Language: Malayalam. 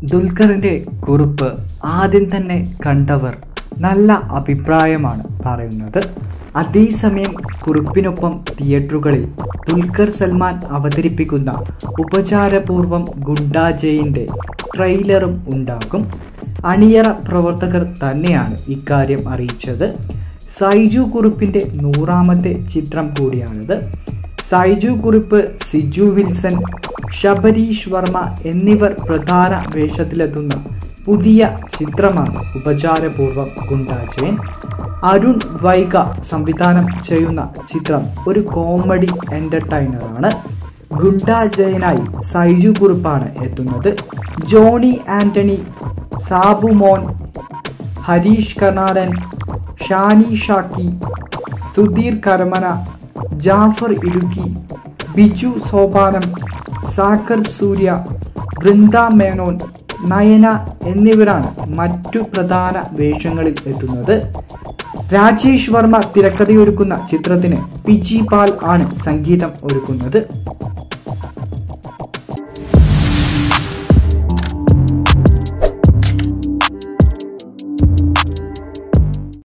ദുൽഖറിന്റെ കുറിപ്പ് ആദ്യം തന്നെ കണ്ടവർ നല്ല അഭിപ്രായമാണ് പറയുന്നത് അതേസമയം കുറിപ്പിനൊപ്പം തിയേറ്ററുകളിൽ ദുൽഖർ സൽമാൻ അവതരിപ്പിക്കുന്ന ഉപചാരപൂർവം ഗുണ്ടാജയിൻ്റെ ട്രെയിലറും ഉണ്ടാകും അണിയറ പ്രവർത്തകർ തന്നെയാണ് ഇക്കാര്യം അറിയിച്ചത് സൈജു കുറിപ്പിൻ്റെ നൂറാമത്തെ ചിത്രം കൂടിയാണിത് സൈജു കുറിപ്പ് സിജു വിൽസൺ ശബരീഷ് വർമ്മ എന്നിവർ പ്രധാന വേഷത്തിലെത്തുന്ന പുതിയ ചിത്രമാണ് ഉപചാരപൂർവം ഗുണ്ടാജയൻ അരുൺ വൈഗ സംവിധാനം ചെയ്യുന്ന ചിത്രം ഒരു കോമഡി എൻ്റർടൈനറാണ് ഗുണ്ടാജയനായി സൈജു കുറിപ്പാണ് എത്തുന്നത് ജോണി ആൻ്റണി സാബു മോൻ ഹരീഷ് കർണാടൻ ഷാനി ഷാക്കി സുധീർ കരമന ജാഫർ ഇടുക്കി ബിജു സോപാനം സാക്കർ സൂര്യ വൃന്ദ മേനോൻ നയന എന്നിവരാണ് മറ്റു പ്രധാന വേഷങ്ങളിൽ എത്തുന്നത് രാജേഷ് വർമ്മ തിരക്കഥയൊരുക്കുന്ന ചിത്രത്തിന് പിജി പാൽ ആണ് സംഗീതം ഒരുക്കുന്നത്